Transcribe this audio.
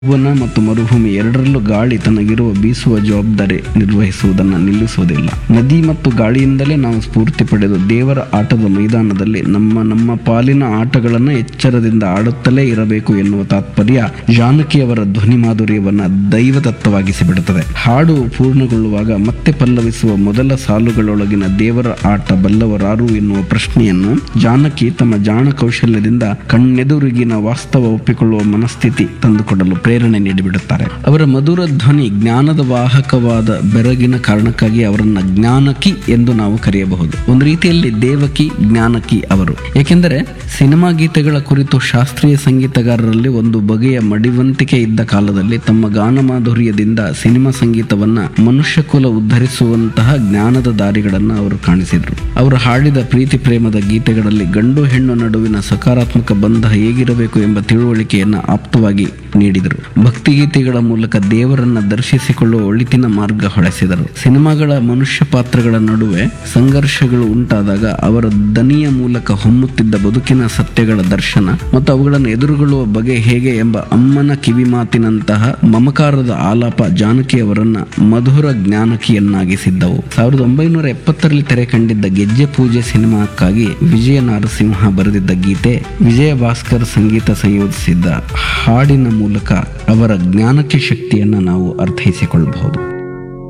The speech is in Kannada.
ಭುವನ ಮತ್ತು ಮರುಭೂಮಿ ಎರಡರಲ್ಲೂ ಗಾಳಿ ತನಗಿರುವ ಬೀಸುವ ಜವಾಬ್ದಾರಿ ನಿರ್ವಹಿಸುವುದನ್ನು ನಿಲ್ಲಿಸುವುದಿಲ್ಲ ನದಿ ಮತ್ತು ಗಾಳಿಯಿಂದಲೇ ನಾವು ಸ್ಫೂರ್ತಿ ಪಡೆದು ದೇವರ ಆಟದ ಮೈದಾನದಲ್ಲಿ ನಮ್ಮ ನಮ್ಮ ಪಾಲಿನ ಆಟಗಳನ್ನು ಎಚ್ಚರದಿಂದ ಆಡುತ್ತಲೇ ಇರಬೇಕು ಎನ್ನುವ ತಾತ್ಪರ್ಯ ಜಾನಕಿಯವರ ಧ್ವನಿ ಮಾಧುರ್ಯವನ್ನ ದೈವದತ್ತವಾಗಿಸಿ ಬಿಡುತ್ತದೆ ಹಾಡು ಪೂರ್ಣಗೊಳ್ಳುವಾಗ ಮತ್ತೆ ಪಲ್ಲವಿಸುವ ಮೊದಲ ಸಾಲುಗಳೊಳಗಿನ ದೇವರ ಆಟ ಬಲ್ಲವರಾರು ಎನ್ನುವ ಪ್ರಶ್ನೆಯನ್ನು ಜಾನಕಿ ತಮ್ಮ ಜಾಣ ಕೌಶಲ್ಯದಿಂದ ಕಣ್ಣೆದುರಿಗಿನ ವಾಸ್ತವ ಒಪ್ಪಿಕೊಳ್ಳುವ ಮನಸ್ಥಿತಿ ತಂದುಕೊಡಲು ಪ್ರೇರಣೆ ನೀಡಿಬಿಡುತ್ತಾರೆ ಅವರ ಮಧುರ ಧ್ವನಿ ಜ್ಞಾನದ ವಾಹಕವಾದ ಬೆರಗಿನ ಕಾರಣಕ್ಕಾಗಿ ಅವರನ್ನ ಜ್ಞಾನಕಿ ಎಂದು ನಾವು ಕರೆಯಬಹುದು ಒಂದು ರೀತಿಯಲ್ಲಿ ದೇವಕಿ ಜ್ಞಾನಕಿ ಅವರು ಏಕೆಂದರೆ ಸಿನಿಮಾ ಗೀತೆಗಳ ಕುರಿತು ಶಾಸ್ತ್ರೀಯ ಸಂಗೀತಗಾರರಲ್ಲಿ ಒಂದು ಬಗೆಯ ಮಡಿವಂತಿಕೆ ಇದ್ದ ಕಾಲದಲ್ಲಿ ತಮ್ಮ ಗಾನ ಮಾಧುರ್ಯದಿಂದ ಸಿನಿಮಾ ಸಂಗೀತವನ್ನ ಮನುಷ್ಯಕುಲ ಉದ್ಧರಿಸುವಂತಹ ಜ್ಞಾನದ ದಾರಿಗಳನ್ನು ಅವರು ಕಾಣಿಸಿದರು ಅವರು ಹಾಡಿದ ಪ್ರೀತಿ ಪ್ರೇಮದ ಗೀತೆಗಳಲ್ಲಿ ಗಂಡು ಹೆಣ್ಣು ನಡುವಿನ ಸಕಾರಾತ್ಮಕ ಬಂಧ ಹೇಗಿರಬೇಕು ಎಂಬ ತಿಳುವಳಿಕೆಯನ್ನು ಆಪ್ತವಾಗಿ ನೀಡಿದರು ಭಕ್ತಿಗೀತೆಗಳ ಮೂಲಕ ದೇವರನ್ನ ದರ್ಶಿಸಿಕೊಳ್ಳುವ ಒಳಿತಿನ ಮಾರ್ಗ ಹೊಳೆಸಿದರು ಸಿನಿಮಾಗಳ ಮನುಷ್ಯ ಪಾತ್ರಗಳ ನಡುವೆ ಸಂಘರ್ಷಗಳು ಉಂಟಾದಾಗ ಅವರ ದನಿಯ ಮೂಲಕ ಹೊಮ್ಮುತ್ತಿದ್ದ ಬದುಕಿನ ಸತ್ಯಗಳ ದರ್ಶನ ಮತ್ತು ಅವುಗಳನ್ನು ಎದುರುಗೊಳ್ಳುವ ಬಗೆ ಹೇಗೆ ಎಂಬ ಅಮ್ಮನ ಕಿವಿಮಾತಿನಂತಹ ಮಮಕಾರದ ಆಲಾಪ ಜಾನಕಿ ಅವರನ್ನ ಮಧುರ ಜ್ಞಾನಕಿಯನ್ನಾಗಿಸಿದ್ದವು ಸಾವಿರದ ಒಂಬೈನೂರ ಎಪ್ಪತ್ತರಲ್ಲಿ ತೆರೆ ಕಂಡಿದ್ದ ಗೆಜ್ಜೆ ಪೂಜೆ ಸಿನಿಮಾಕ್ಕಾಗಿ ವಿಜಯ ನಾರಸಿಂಹ ಬರೆದಿದ್ದ ಗೀತೆ ವಿಜಯ ಭಾಸ್ಕರ್ ಸಂಗೀತ ಸಂಯೋಜಿಸಿದ್ದ ಹಾಡಿನ ಮೂಲಕ ಅವರ ಜ್ಞಾನಕ್ಕೆ ಶಕ್ತಿಯನ್ನು ನಾವು ಅರ್ಥೈಸಿಕೊಳ್ಳಬಹುದು